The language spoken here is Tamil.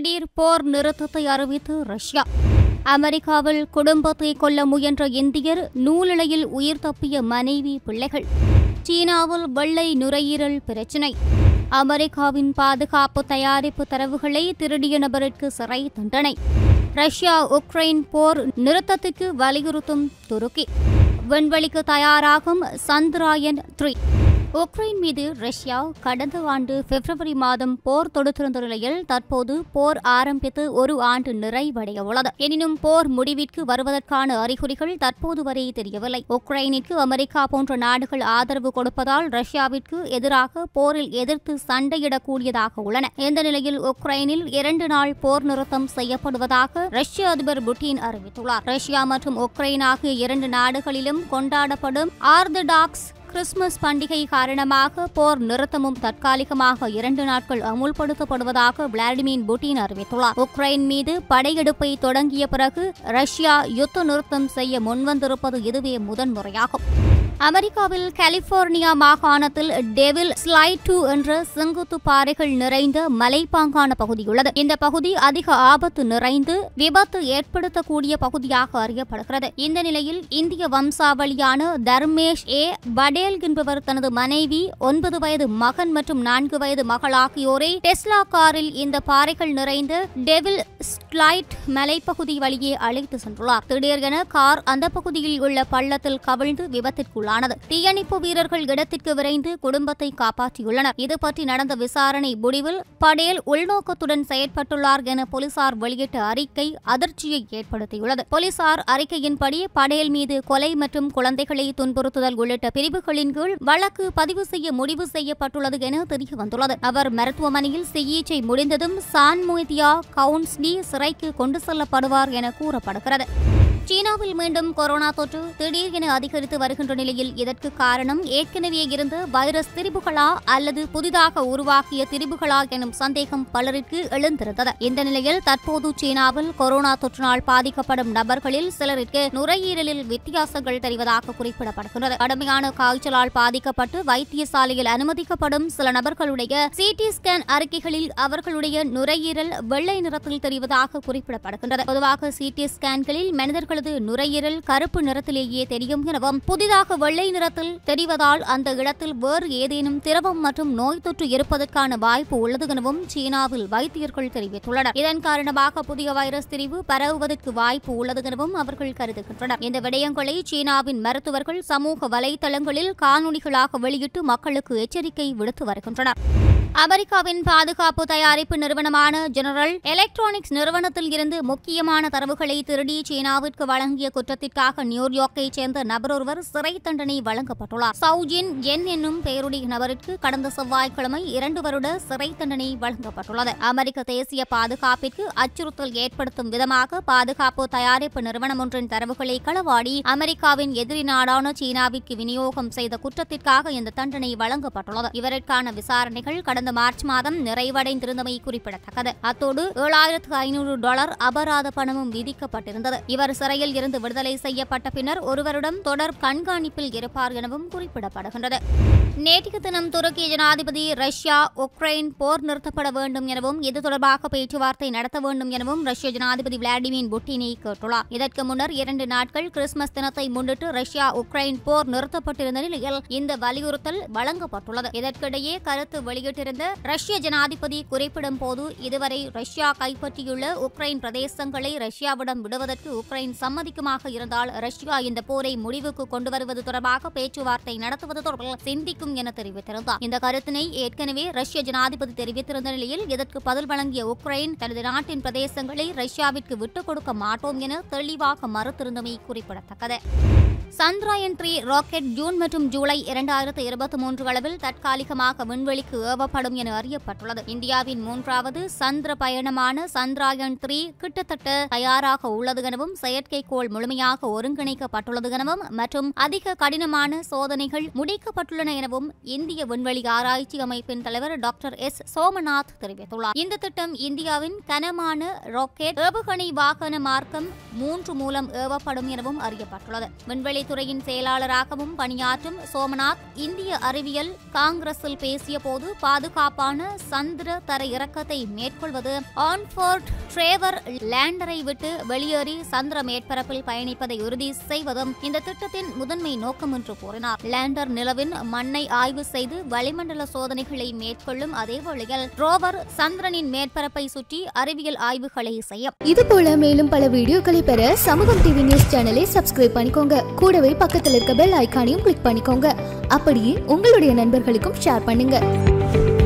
திடீர் போர் நிறுத்தத்தை அறிவித்து ரஷ்யா அமெரிக்காவில் குடும்பத்தை கொல்ல முயன்ற இந்தியர் நூலிழையில் உயிர் தப்பிய மனைவி பிள்ளைகள் சீனாவில் வெள்ளை நுரையீரல் பிரச்சினை அமெரிக்காவின் பாதுகாப்பு தயாரிப்பு தரவுகளை திருடிய நபருக்கு சிறை தண்டனை ரஷ்யா உக்ரைன் போர் நிறுத்தத்துக்கு வலியுறுத்தும் துருக்கி விண்வெளிக்கு தயாராகும் சந்திராயன் த்ரீ உக்ரைன் மீது ரஷ்யா கடந்த ஆண்டு பிப்ரவரி மாதம் போர் தொடுத்திருந்த நிலையில் தற்போது போர் ஆரம்பித்து ஒரு ஆண்டு நிறைவடைய உள்ளது எனினும் போர் முடிவிற்கு வருவதற்கான அறிகுறிகள் தற்போது வரை தெரியவில்லை உக்ரைனிற்கு அமெரிக்கா போன்ற நாடுகள் ஆதரவு கொடுப்பதால் ரஷ்யாவிற்கு எதிராக போரில் எதிர்த்து சண்டையிடக்கூடியதாக உள்ளன இந்த நிலையில் உக்ரைனில் இரண்டு நாள் போர் நிறுத்தம் செய்யப்படுவதாக ரஷ்ய அதிபர் புட்டின் அறிவித்துள்ளார் ரஷ்யா மற்றும் உக்ரைன் ஆகிய இரண்டு நாடுகளிலும் கொண்டாடப்படும் ஆர்த்தடாக்ஸ் கிறிஸ்துமஸ் பண்டிகை காரணமாக போர் நிறுத்தமும் தற்காலிகமாக இரண்டு நாட்கள் அமுல்படுத்தப்படுவதாக விளாடிமிர் புட்டின் அறிவித்துள்ளார் உக்ரைன் மீது படையெடுப்பை தொடங்கிய பிறகு ரஷ்யா யுத்த நிறுத்தம் செய்ய முன்வந்திருப்பது இதுவே முதன்முறையாகும் அமெரிக்காவில் கலிபோர்னியா மாகாணத்தில் டெவில் ஸ்லைட் டூ என்ற செங்குத்து பாறைகள் நிறைந்த மலைப்பாங்கான பகுதி உள்ளது இந்த பகுதி அதிக ஆபத்து நிறைந்து விபத்து ஏற்படுத்தக்கூடிய பகுதியாக அறியப்படுகிறது இந்த நிலையில் இந்திய வம்சாவளியான தர்மேஷ் ஏ படேல் என்பவர் தனது மனைவி ஒன்பது வயது மகன் மற்றும் நான்கு வயது மகள் ஆகியோரை டெஸ்லா காரில் இந்த பாறைகள் நிறைந்த டெவில் ஸ்லைட் மலைப்பகுதி வழியே அழைத்து சென்றுள்ளார் திடீரென கார் அந்த பகுதியில் உள்ள பள்ளத்தில் கவிழ்ந்து விபத்திற்குள்ளானது தீயணைப்பு வீரர்கள் இடத்திற்கு விரைந்து குடும்பத்தை காப்பாற்றியுள்ளனர் இது பற்றி நடந்த விசாரணை முடிவில் படேல் உள்நோக்கத்துடன் செயற்பட்டுள்ளார் என போலீசார் வெளியிட்ட அறிக்கை அதிர்ச்சியை ஏற்படுத்தியுள்ளது போலீசார் அறிக்கையின்படி படேல் மீது கொலை மற்றும் குழந்தைகளை துன்புறுத்துதல் உள்ளிட்ட பிரிவுகளின் கீழ் வழக்கு பதிவு செய்ய முடிவு செய்யப்பட்டுள்ளது என தெரிய வந்துள்ளது அவர் மருத்துவமனையில் சிகிச்சை முடிந்ததும் சான்மோதியா கவுன்ஸ்லி சிறைக்கு கொண்டு செல்லப்படுவார் என கூறப்படுகிறது சீனாவில் மீண்டும் கொரோனா தொற்று திடீரென அதிகரித்து வருகின்ற நிலையில் இதற்கு காரணம் ஏற்கனவே இருந்த வைரஸ் திரிபுகளா அல்லது புதிதாக உருவாக்கிய திரிபுகளா எனும் சந்தேகம் பலருக்கு எழுந்திருந்தது இந்த நிலையில் தற்போது சீனாவில் கொரோனா தொற்றினால் பாதிக்கப்படும் நபர்களில் சிலருக்கு நுரையீரலில் வித்தியாசங்கள் தெரிவதாக குறிப்பிடப்படுகிறது கடுமையான காய்ச்சலால் பாதிக்கப்பட்டு வைத்தியசாலையில் அனுமதிக்கப்படும் சில நபர்களுடைய சிடி ஸ்கேன் அறிக்கைகளில் அவர்களுடைய நுரையீரல் வெள்ளை நிறத்தில் தெரிவதாக குறிப்பிடப்படுகின்றது பொதுவாக சிடி ஸ்கேன்களில் மனிதர்களது நுரையீரல் கருப்பு நிறத்திலேயே தெரியும் எனவும் புதிதாக வெள்ளை நிறத்தில் தெரிவதால் அந்த இடத்தில் வேறு ஏதேனும் திரவம் மற்றும் நோய் தொற்று இருப்பதற்கான வாய்ப்பு உள்ளது எனவும் சீனாவில் வைத்தியர்கள் தெரிவித்துள்ளனர் இதன் காரணமாக புதிய வைரஸ் திரிவு பரவுவதற்கு வாய்ப்பு உள்ளது எனவும் அவர்கள் கருதுகின்றனர் இந்த விடயங்களை சீனாவின் மருத்துவர்கள் சமூக வலைதளங்களில் காணொலிகளாக வெளியிட்டு மக்களுக்கு எச்சரிக்கை விடுத்து வருகின்றனர் அமெரிக்காவின் பாதுகாப்பு தயாரிப்பு நிறுவனமான ஜெனரல் எலக்ட்ரானிக்ஸ் நிறுவனத்தில் இருந்து முக்கியமான தரவுகளை திருடி சீனாவிற்கு வழங்கிய குற்றத்திற்காக நியூயார்க்கைச் சேர்ந்த நபரொருவர் சிறை தண்டனை வழங்கப்பட்டுள்ளார் சவுஜின் என் என்னும் பெயருடைய நபருக்கு கடந்த செவ்வாய்க்கிழமை இரண்டு வருட சிறை தண்டனை வழங்கப்பட்டுள்ளது அமெரிக்க தேசிய பாதுகாப்பிற்கு அச்சுறுத்தல் ஏற்படுத்தும் விதமாக பாதுகாப்பு தயாரிப்பு நிறுவனம் ஒன்றின் தரவுகளை களவாடி அமெரிக்காவின் எதிரி நாடான சீனாவிற்கு விநியோகம் செய்த குற்றத்திற்காக இந்த தண்டனை வழங்கப்பட்டுள்ளது இவருக்கான விசாரணைகள் கடந்த மார்ச் மாதம் நிறைவடைந்திருந்தமை குறிப்பிடத்தக்கது அத்தோடு ஏழாயிரத்து ஐநூறு டாலர் அபராத பணமும் விதிக்கப்பட்டிருந்தது இவர் சிறையில் இருந்து விடுதலை செய்யப்பட்ட பின்னர் ஒருவரிடம் தொடர் கண்காணிப்பில் இருப்பார் எனவும் குறிப்பிடப்படுகின்றது நேற்றைய தினம் துருக்கி ஜனாதிபதி ரஷ்யா உக்ரைன் போர் நிறுத்தப்பட வேண்டும் எனவும் இது தொடர்பாக பேச்சுவார்த்தை நடத்த வேண்டும் எனவும் ரஷ்ய ஜனாதிபதி விளாடிமிர் புட்டினை கேட்டுள்ளார் இதற்கு முன்னர் இரண்டு நாட்கள் கிறிஸ்துமஸ் தினத்தை முன்னிட்டு ரஷ்யா உக்ரைன் போர் நிறுத்தப்பட்டிருந்த நிலையில் இந்த வலியுறுத்தல் வழங்கப்பட்டுள்ளது இதற்கிடையே கருத்து வெளியிட்டிருந்த ரஷ்ய ஜனாதிபதி குறிப்பிடும் போது இதுவரை ரஷ்யா கைப்பற்றியுள்ள உக்ரைன் பிரதேசங்களை ரஷ்யாவிடம் விடுவதற்கு உக்ரைன் சம்மதிக்குமாக இருந்தால் ரஷ்யா இந்த போரை முடிவுக்கு கொண்டு வருவது தொடர்பாக பேச்சுவார்த்தை நடத்துவது தொடர்பில் சிந்திக்கும் என தெரிவித்திருந்தார் இந்த கருத்தினை ஏற்கனவே ரஷ்ய ஜனாதிபதி தெரிவித்திருந்த நிலையில் இதற்கு பதில் வழங்கிய உக்ரைன் தனது நாட்டின் பிரதேசங்களை ரஷ்யாவிற்கு விட்டுக் கொடுக்க மாட்டோம் என தெளிவாக மறுத்திருந்தமை குறிப்பிடத்தக்கது சந்திராயன் த்ரீ ராக்கெட் ஜூன் மற்றும் ஜூலை இரண்டாயிரத்து இருபத்தி மூன்று அளவில் தற்காலிகமாக விண்வெளிக்கு ஏவப்படும் என அறியப்பட்டுள்ளது இந்தியாவின் மூன்றாவது சந்திர பயணமான சந்திராயன் த்ரீ கிட்டத்தட்ட தயாராக உள்ளது எனவும் செயற்கைக்கோள் முழுமையாக ஒருங்கிணைக்கப்பட்டுள்ளது எனவும் மற்றும் அதிக கடினமான சோதனைகள் முடிக்கப்பட்டுள்ளன எனவும் இந்திய விண்வெளி ஆராய்ச்சி அமைப்பின் தலைவர் டாக்டர் எஸ் சோமநாத் தெரிவித்துள்ளார் இந்த திட்டம் இந்தியாவின் கனமான ராக்கெட் ஏவுகணை வாகன மார்க்கம் மூன்று மூலம் ஏவப்படும் எனவும் அறியப்பட்டுள்ளது விண்வெளித்துறையின் செயலாளராகவும் பணியாற்றும் சோமநாத் இந்திய அறிவியல் காங்கிரஸில் பேசிய போது பாதுகாப்பான சந்திர தர இறக்கத்தை மேற்கொள்வது ஆன்ஃபோர்ட் ட்ரேவர் லேண்டரை விட்டு வெளியேறி சந்திர மேற்பரப்பில் பயணிப்பதை உறுதி செய்வதும் இந்த திட்டத்தின் முதன்மை நோக்கம் என்று கூறினார் லேண்டர் நிலவின் மண்ணை ஆய்வு செய்து வளிமண்டல சோதனைகளை மேற்கொள்ளும் அதே வேளையில் ரோவர் சந்திரனின் மேற்பரப்பை சுற்றி அறிவியல் ஆய்வுகளை செய்யும் இது போல மேலும் பல வீடியோக்களை பெற சமூகம் டிவி நியூஸ் சேனலை சப்ஸ்கிரைப் பண்ணிக்கோங்க கூடவே பக்கத்தில் இருக்க பெல் ஐகானையும் கிளிக் பண்ணிக்கோங்க அப்படியே உங்களுடைய நண்பர்களுக்கும் ஷேர் பண்ணுங்க